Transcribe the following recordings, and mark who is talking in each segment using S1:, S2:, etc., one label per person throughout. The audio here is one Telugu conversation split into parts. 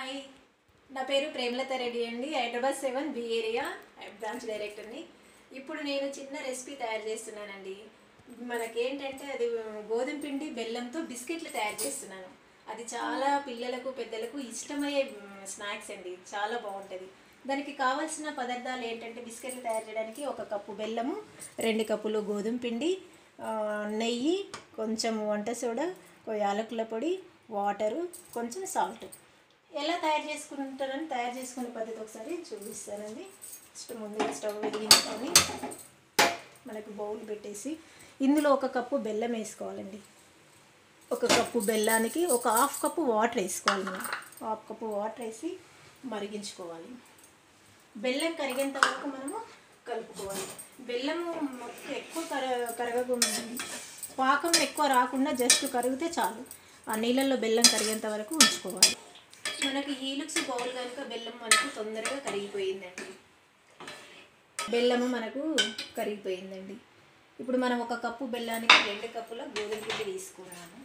S1: హాయ్ నా పేరు ప్రేమలత రెడ్డి అండి Hyderabad seven B area branch డైరెక్టర్ని ఇప్పుడు నేను చిన్న రెసిపీ తయారు చేస్తున్నానండి మనకేంటంటే అది గోధుమ పిండి బెల్లంతో బిస్కెట్లు తయారు చేస్తున్నాను అది చాలా పిల్లలకు పెద్దలకు ఇష్టమయ్యే స్నాక్స్ అండి చాలా బాగుంటుంది దానికి కావాల్సిన పదార్థాలు ఏంటంటే బిస్కెట్లు తయారు చేయడానికి ఒక కప్పు బెల్లము రెండు కప్పులు గోధుమ పిండి ఆ, నెయ్యి కొంచెం వంట సోడా కొ- యాలకుల పొడి వాటరు కొంచెం సాల్ట్ ఎలా తయారు చేసుకుంటారని తయారు చేసుకునే పద్ధతి ఒకసారి చూపిస్తానండి ఫస్ట్ ముందుగా స్టవ్ వెలిగించుకొని మనకు బౌల్ పెట్టేసి ఇందులో ఒక కప్పు బెల్లం వేసుకోవాలండి ఒక కప్పు బెల్లానికి ఒక హాఫ్ కప్పు వాటర్ వేసుకోవాలి మనం హాఫ్ కప్పు వాటర్ వేసి మరిగించుకోవాలి బెల్లం కరిగేంత వరకు మనము కలుపుకోవాలి బెల్లము మొత్తం ఎక్కువ కర కరగకు పాకం ఎక్కువ రాకుండా జస్ట్ కరిగితే చాలు ఆ నీళ్ళల్లో బెల్లం కరిగేంత వరకు ఉంచుకోవాలి మనకి హీలుక్స్ బౌల్ కనుక బెల్లం మనకు తొందరగా కరిగిపోయిందండి బెల్లము మనకు కరిగిపోయిందండి ఇప్పుడు మనం ఒక కప్పు బెల్లానికి రెండు కప్పుల గోధుమ పిండి తీసుకున్నాము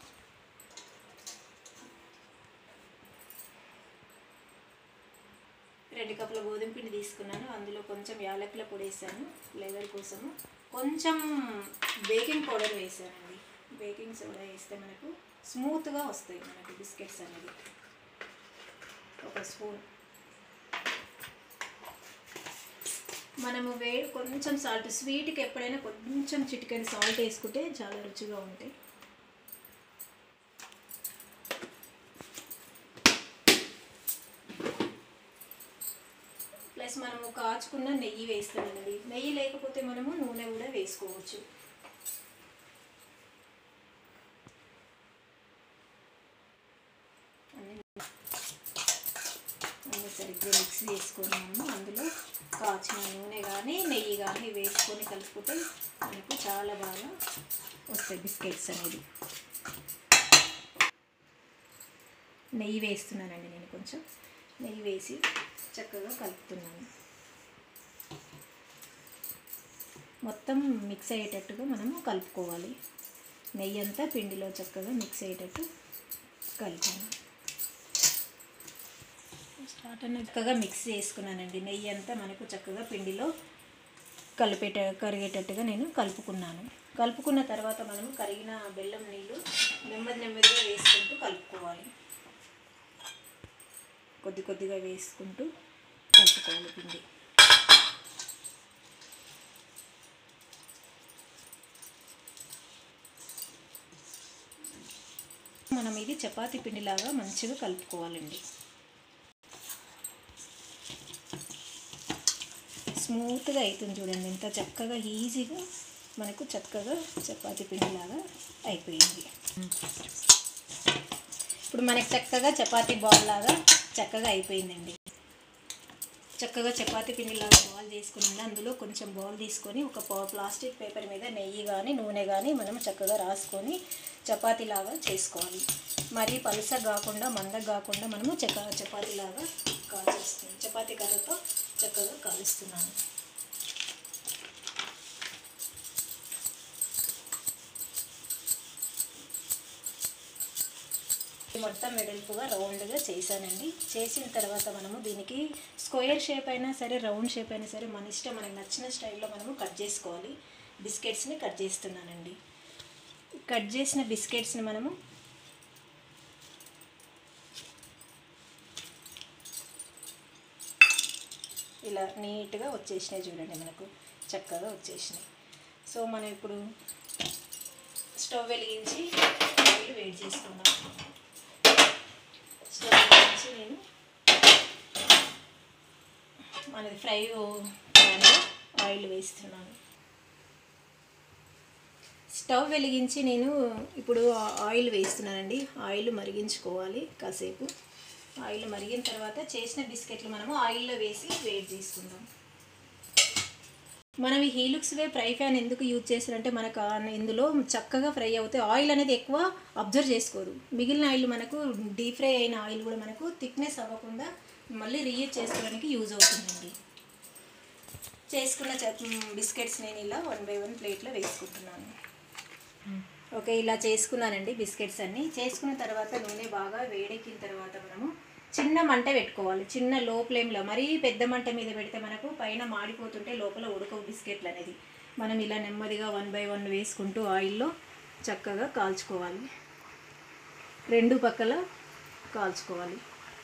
S1: రెండు కప్పుల గోధుమ పిండి తీసుకున్నాను అందులో కొంచెం యాలకుల పొడి వేసాను ఫ్లేవర్ కోసము కొంచెం బేకింగ్ పౌడర్ వేసానండి బేకింగ్ సోడా వేస్తే మనకు స్మూత్గా వస్తాయి మనకు బిస్కెట్స్ అనేది ఒక స్పూన్ మనము వే కొంచెం సాల్ట్ స్వీట్కి ఎప్పుడైనా కొంచెం చిటికెన్ సాల్ట్ వేసుకుంటే చాలా రుచిగా ఉంటాయి ప్లస్ మనము కాచుకున్న నెయ్యి వేస్తామండి నెయ్యి లేకపోతే మనము నూనె కూడా వేసుకోవచ్చు అన్ని అన్ని సరిగ్గా మిక్స్ చేసుకున్నాము అందులో కాచిన నూనె కానీ నెయ్యి కానీ వేసుకొని కలుపుకుంటే మనకు చాలా బాగా వస్తాయి బిస్కెట్స్ అనేది నెయ్యి వేస్తున్నానండి నేను కొంచెం నెయ్యి వేసి చక్కగా కలుపుతున్నాను మొత్తం మిక్స్ అయ్యేటట్టుగా మనము కలుపుకోవాలి నెయ్యి అంతా పిండిలో చక్కగా మిక్స్ అయ్యేటట్టు కలిపాను స్టార్ట్ అన్న చక్కగా మిక్స్ చేసుకున్నానండి నెయ్యి అంతా మనకు చక్కగా పిండిలో కలిపేట కరిగేటట్టుగా నేను కలుపుకున్నాను కలుపుకున్న తర్వాత మనము కరిగిన బెల్లం నీళ్ళు నెమ్మది నెమ్మదిగా వేసుకుంటూ కలుపుకోవాలి కొద్ది కొద్దిగా వేసుకుంటూ కలుపుకోవాలి పిండి మనం ఇది చపాతీ పిండిలాగా మంచిగా కలుపుకోవాలండి స్మూత్గా అవుతుంది చూడండి ఎంత చక్కగా ఈజీగా మనకు చక్కగా చపాతీ పిండిలాగా అయిపోయింది ఇప్పుడు మనకి చక్కగా చపాతీ బాల్ లాగా చక్కగా అయిపోయిందండి చక్కగా చపాతీ పిండిలాగా బాల్ చేసుకుని అందులో కొంచెం బాల్ తీసుకొని ఒక పా- ప్లాస్టిక్ పేపర్ మీద నెయ్యి కానీ నూనె కానీ మనం చక్కగా రాసుకొని చపాతీలాగా చేసుకోవాలి మరీ పలుస కాకుండా మందగా కాకుండా మనము చక్క చపాతీలాగా కాల్చేస్తున్నాం చపాతీ కర్రతో చక్కగా కాలుస్తున్నాను మొత్తం వెడల్పుగా రౌండ్గా చేశానండి చేసిన తర్వాత మనము దీనికి స్క్వేర్ షేప్ అయినా సరే రౌండ్ షేప్ అయినా సరే మన ఇష్టం మనకు నచ్చిన స్టైల్లో మనము కట్ చేసుకోవాలి బిస్కెట్స్ని కట్ చేస్తున్నానండి కట్ చేసిన బిస్కెట్స్ని మనము ఇలా నీట్గా వచ్చేసినాయి చూడండి మనకు చక్కగా వచ్చేసినాయి సో మనం ఇప్పుడు స్టవ్ వెలిగించి ఆయిల్ వేడి చేసుకుందాం స్టవ్ వెలిగించి నేను మనది ఫ్రై ప్యాన్లో ఆయిల్ వేస్తున్నాను స్టవ్ వెలిగించి నేను ఇప్పుడు ఆ- ఆయిల్ వేస్తున్నానండి ఆయిల్ మరిగించుకోవాలి కాసేపు ఆయిల్ మరిగిన తర్వాత చేసిన బిస్కెట్లు మనము ఆయిల్లో వేసి వేడి చేసుకుందాం మనం ఈ హీలుక్స్ వే ఫ్రై ఫ్యాన్ ఎందుకు యూజ్ చేస్తారంటే మనకు ఆ- ఇందులో చక్కగా ఫ్రై అవుతాయి ఆయిల్ అనేది ఎక్కువ అబ్జర్వ్ చేసుకోదు మిగిలిన ఆయిల్ మనకు డీప్ ఫ్రై అయిన ఆయిల్ కూడా మనకు థిక్నెస్ అవ్వకుండా మళ్ళీ రీయూజ్ చేసుకోవడానికి యూజ్ అవుతుందండి చేసుకున్న చ- బిస్కెట్స్ నేను ఇలా వన్ బై వన్ ప్లేట్లో వేసుకుంటున్నాను ఓకే ఇలా చేసుకున్నానండి బిస్కెట్స్ అన్నీ చేసుకున్న తర్వాత నూనె బాగా వేడెక్కిన తర్వాత మనము చిన్న మంట పెట్టుకోవాలి చిన్న లో ఫ్లేమ్లో మరీ పెద్ద మంట మీద పెడితే మనకు పైన మాడిపోతుంటే లోపల ఉడకవు బిస్కెట్లు అనేది మనం ఇలా నెమ్మదిగా వన్ బై వన్ వేసుకుంటూ ఆయిల్లో చక్కగా కాల్చుకోవాలి రెండు పక్కల కాల్చుకోవాలి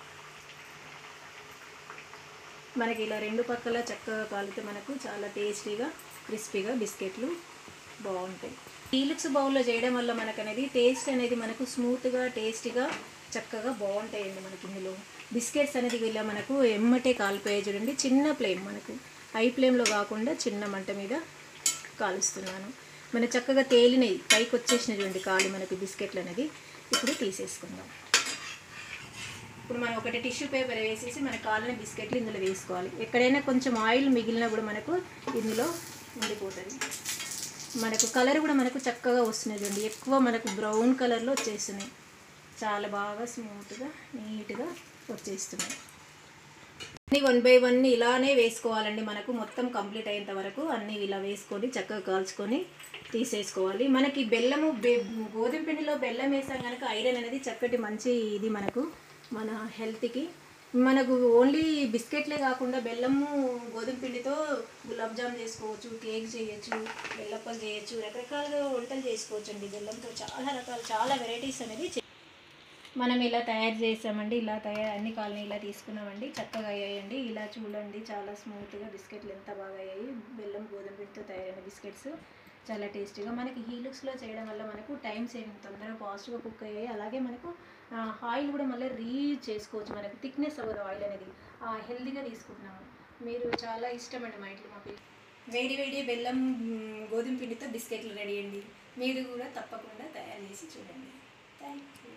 S1: మనకి ఇలా రెండు పక్కల చక్కగా కాలితే మనకు చాలా టేస్టీగా క్రిస్పీగా బిస్కెట్లు బాగుంటాయి టీలుక్స్ బౌల్లో చేయడం వల్ల మనకు అనేది టేస్ట్ అనేది మనకు స్మూత్గా టేస్టీగా చక్కగా బాగుంటాయండి మనకి ఇందులో బిస్కెట్స్ అనేది ఇలా మనకు ఎమ్మటే కాలిపోయాయి చూడండి చిన్న ఫ్లేమ్ మనకు హై ఫ్లేమ్లో కాకుండా చిన్న మంట మీద కాలుస్తున్నాను మన చక్కగా తేలినాయి పైకి వచ్చేసినాయి చూడండి కాలి మనకి బిస్కెట్లు అనేది ఇప్పుడు తీసేసుకుందాం ఇప్పుడు మనం ఒకటి టిష్యూ పేపర్ వేసేసి మన కాలని బిస్కెట్లు ఇందులో వేసుకోవాలి ఎక్కడైనా కొంచెం ఆయిల్ మిగిలినా కూడా మనకు ఇందులో ఉండిపోతుంది మనకు కలర్ కూడా మనకు చక్కగా వస్తున్నాయి చూడండి ఎక్కువ మనకు బ్రౌన్ కలర్లో వచ్చేస్తున్నాయి చాలా బాగా స్మూత్గా నీట్గా వచ్చేస్తున్నాయి అన్నీ వన్ బై వన్ ఇలానే వేసుకోవాలండి మనకు మొత్తం కంప్లీట్ అయ్యేంత వరకు అన్నీ ఇలా వేసుకొని చక్కగా కాల్చుకొని తీసేసుకోవాలి మనకి బెల్లము బె గోధుమ పిండిలో బెల్లం వేసాం కనుక ఐరన్ అనేది చక్కటి మంచి ఇది మనకు మన హెల్త్కి మనకు ఓన్లీ బిస్కెట్లే కాకుండా బెల్లము గోధుమ పిండితో గులాబ్ జామ్ చేసుకోవచ్చు కేక్ చేయొచ్చు బెల్లప్పలు చేయొచ్చు రకరకాలుగా వంటలు చేసుకోవచ్చు అండి బెల్లంతో చాలా రకాలు చాలా వెరైటీస్ అనేది చే- మనం ఇలా తయారు చేసామండి ఇలా తయారు అన్ని కాలనీ ఇలా తీసుకున్నామండి చక్కగా అయ్యాయండి ఇలా చూడండి చాలా స్మూత్గా బిస్కెట్లు ఎంత బాగా అయ్యాయి బెల్లం గోధుమ పిండితో తయారైన బిస్కెట్స్ చాలా టేస్టీగా మనకి హీలుక్స్లో చేయడం వల్ల మనకు టైం సేవింగ్ తొందరగా ఫాస్ట్గా కుక్ అయ్యాయి అలాగే మనకు ఆయిల్ కూడా మళ్ళీ రీయూజ్ చేసుకోవచ్చు మనకు థిక్నెస్ అవ్వదు ఆయిల్ అనేది హెల్తీగా తీసుకుంటున్నాము మీరు చాలా ఇష్టం అండి మా ఇంట్లో మా పిల్లలు వేడి వేడి బెల్లం మ్, గోధుమ పిండితో బిస్కెట్లు రెడీ అండి మీరు కూడా తప్పకుండా తయారు చేసి చూడండి థ్యాంక్ యూ